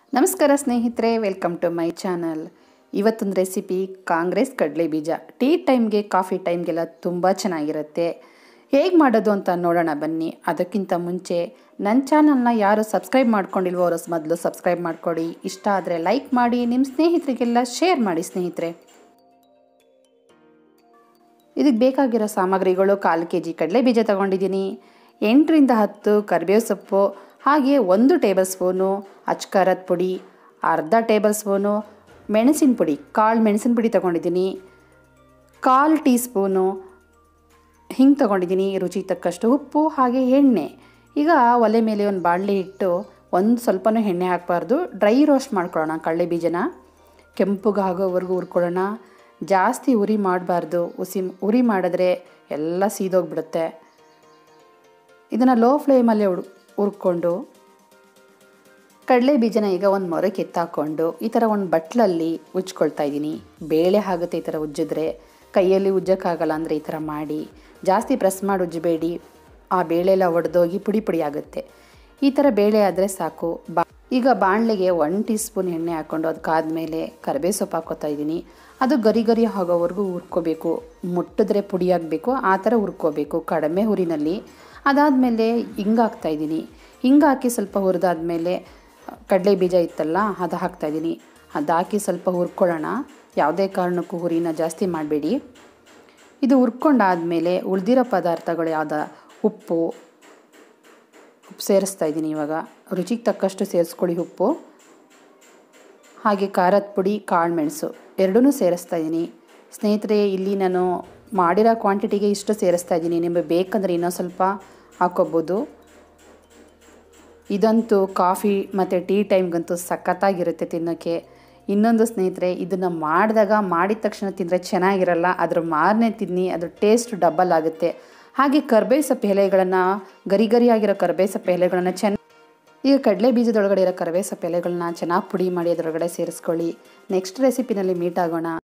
ನಮಸ್ಕಾರ ಸ್ನೇಹಿತರೆ welcome to my channel ಇವತ್ತೊಂದು ರೆಸಿಪಿ ಕಾಂಗ್ರೆಸ್ ಕಡಲೆ ಬೀಜ ಟೀ ಟೈಮ್ಗೆ ಕಾಫಿ ಟೈಮ್ಗೆಲ್ಲ ತುಂಬ ಚೆನ್ನಾಗಿರುತ್ತೆ ಹೇಗೆ ಮಾಡೋದು ಅಂತ ನೋಡೋಣ ಬನ್ನಿ ಅದಕ್ಕಿಂತ ಮುಂಚೆ ನನ್ನ ಚಾನಲ್ನ ಯಾರು ಸಬ್ಸ್ಕ್ರೈಬ್ ಮಾಡ್ಕೊಂಡಿಲ್ವೋ ಅವರು ಮೊದಲು ಸಬ್ಸ್ಕ್ರೈಬ್ ಮಾಡ್ಕೊಡಿ ಇಷ್ಟ ಆದರೆ ಲೈಕ್ ಮಾಡಿ ನಿಮ್ಮ ಸ್ನೇಹಿತರಿಗೆಲ್ಲ ಶೇರ್ ಮಾಡಿ ಸ್ನೇಹಿತರೆ ಇದಕ್ಕೆ ಬೇಕಾಗಿರೋ ಸಾಮಗ್ರಿಗಳು ಕಾಲು ಕೆ ಜಿ ಕಡಲೆ ಬೀಜ ತೊಗೊಂಡಿದ್ದೀನಿ ಎಂಟರಿಂದ ಹತ್ತು ಕರಿಬೇವು ಸೊಪ್ಪು ಹಾಗೆ ಒಂದು ಟೇಬಲ್ ಸ್ಪೂನು ಅಚ್ಕಾರದ ಪುಡಿ ಅರ್ಧ ಟೇಬಲ್ ಸ್ಪೂನು ಮೆಣಸಿನ ಪುಡಿ ಕಾಳು ಮೆಣಸಿನ ಪುಡಿ ತೊಗೊಂಡಿದ್ದೀನಿ ಕಾಲು ಟೀ ಸ್ಪೂನು ಹಿಂಗೆ ತೊಗೊಂಡಿದ್ದೀನಿ ರುಚಿ ತಕ್ಕಷ್ಟು ಉಪ್ಪು ಹಾಗೆ ಎಣ್ಣೆ ಈಗ ಒಲೆ ಮೇಲೆ ಒಂದು ಬಾಣಲೆ ಇಟ್ಟು ಒಂದು ಸ್ವಲ್ಪನೂ ಎಣ್ಣೆ ಹಾಕಬಾರ್ದು ಡ್ರೈ ರೋಸ್ಟ್ ಮಾಡ್ಕೊಳ್ಳೋಣ ಕಡಲೆ ಬೀಜನ ಕೆಂಪುಗೆ ಆಗೋವರೆಗೂ ಹುರ್ಕೊಳ್ಳೋಣ ಜಾಸ್ತಿ ಉರಿ ಮಾಡಬಾರ್ದು ಉಸಿ ಉರಿ ಮಾಡಿದ್ರೆ ಎಲ್ಲ ಸೀದೋಗ್ಬಿಡುತ್ತೆ ಇದನ್ನು ಲೋ ಫ್ಲೇಮಲ್ಲೇ ಹುಡ್ ಹುರ್ಕೊಂಡು ಕಡಲೆ ಬೀಜನ ಈಗ ಒಂದು ಮೊರಕ್ಕೆ ಎತ್ತಾಕೊಂಡು ಈ ಥರ ಒಂದು ಬಟ್ಲಲ್ಲಿ ಉಜ್ಕೊಳ್ತಾ ಇದ್ದೀನಿ ಬೇಳೆ ಆಗುತ್ತೆ ಈ ಥರ ಉಜ್ಜಿದ್ರೆ ಕೈಯಲ್ಲಿ ಉಜ್ಜೋಕ್ಕಾಗಲ್ಲ ಅಂದರೆ ಈ ಥರ ಮಾಡಿ ಜಾಸ್ತಿ ಪ್ರೆಸ್ ಮಾಡಿ ಉಜ್ಜಬೇಡಿ ಆ ಬೇಳೆ ಎಲ್ಲ ಒಡೆದೋಗಿ ಪುಡಿ ಪುಡಿ ಆಗುತ್ತೆ ಈ ಥರ ಬೇಳೆ ಆದರೆ ಸಾಕು ಬಾ ಈಗ ಬಾಣಲೆಗೆ ಒನ್ ಟೀ ಸ್ಪೂನ್ ಎಣ್ಣೆ ಹಾಕ್ಕೊಂಡು ಅದಕ್ಕಾದ್ಮೇಲೆ ಕರಿಬೇವು ಸೊಪ್ಪು ಹಾಕೋತಾ ಇದ್ದೀನಿ ಅದು ಗರಿ ಗರಿ ಆಗೋವರೆಗೂ ಹುರ್ಕೋಬೇಕು ಮುಟ್ಟಿದ್ರೆ ಪುಡಿ ಆಗಬೇಕು ಆ ಥರ ಹುರ್ಕೋಬೇಕು ಕಡಿಮೆ ಹುರಿನಲ್ಲಿ ಅದಾದಮೇಲೆ ಹಿಂಗೆ ಹಾಕ್ತಾಯಿದ್ದೀನಿ ಹಿಂಗೆ ಹಾಕಿ ಸ್ವಲ್ಪ ಹುರಿದಾದ್ಮೇಲೆ ಕಡಲೆ ಬೀಜ ಇತ್ತಲ್ಲ ಅದು ಹಾಕ್ತಾಯಿದ್ದೀನಿ ಅದು ಹಾಕಿ ಸ್ವಲ್ಪ ಹುರ್ಕೊಳ್ಳೋಣ ಯಾವುದೇ ಕಾರಣಕ್ಕೂ ಹುರಿನ ಜಾಸ್ತಿ ಮಾಡಬೇಡಿ ಇದು ಹುರ್ಕೊಂಡಾದಮೇಲೆ ಉಳಿದಿರೋ ಪದಾರ್ಥಗಳು ಯಾವ್ದು ಉಪ್ಪು ಉಪ್ಪು ಸೇರಿಸ್ತಾ ಇದ್ದೀನಿ ಇವಾಗ ರುಚಿಗೆ ತಕ್ಕಷ್ಟು ಸೇರಿಸ್ಕೊಳ್ಳಿ ಉಪ್ಪು ಹಾಗೆ ಖಾರದ ಪುಡಿ ಕಾಳು ಮೆಣಸು ಎರಡೂ ಸೇರಿಸ್ತಾ ಇದ್ದೀನಿ ಸ್ನೇಹಿತರೆ ಇಲ್ಲಿ ನಾನು ಮಾಡಿರೋ ಕ್ವಾಂಟಿಟಿಗೆ ಇಷ್ಟು ಸೇರಿಸ್ತಾ ಇದ್ದೀನಿ ನಿಮಗೆ ಬೇಕಂದರೆ ಇನ್ನೂ ಸ್ವಲ್ಪ ಹಾಕೋಬೋದು ಇದಂತೂ ಕಾಫಿ ಮತ್ತು ಟೀ ಟೈಮ್ಗಂತೂ ಸಖತ್ತಾಗಿರುತ್ತೆ ತಿನ್ನೋಕ್ಕೆ ಇನ್ನೊಂದು ಸ್ನೇಹಿತರೆ ಇದನ್ನು ಮಾಡಿದಾಗ ಮಾಡಿದ ತಕ್ಷಣ ತಿಂದರೆ ಚೆನ್ನಾಗಿರಲ್ಲ ಅದ್ರ ಮಾರನೇ ತಿನ್ನಿ ಅದ್ರ ಟೇಸ್ಟ್ ಡಬಲ್ ಆಗುತ್ತೆ ಹಾಗೆ ಕರ್ಬೇವು ಸೊಪ್ಪು ಎಲೆಗಳನ್ನು ಗರಿ ಗರಿಯಾಗಿರೋ ಕರ್ಬೇವು ಸೊಪ್ಪು ಎಲೆಗಳನ್ನು ಚೆನ್ನ ಈಗ ಕಡಲೆ ಬೀಜದೊಳಗಡೆ ಇರೋ ಕರ್ಬೇವು ಸೊಪ್ಪು ಎಲೆಗಳನ್ನ ಚೆನ್ನಾಗಿ ಪುಡಿ ಮಾಡಿ ಅದರೊಳಗಡೆ ಸೇರಿಸ್ಕೊಳ್ಳಿ ನೆಕ್ಸ್ಟ್ ರೆಸಿಪಿನಲ್ಲಿ ಮೀಟ್ ಆಗೋಣ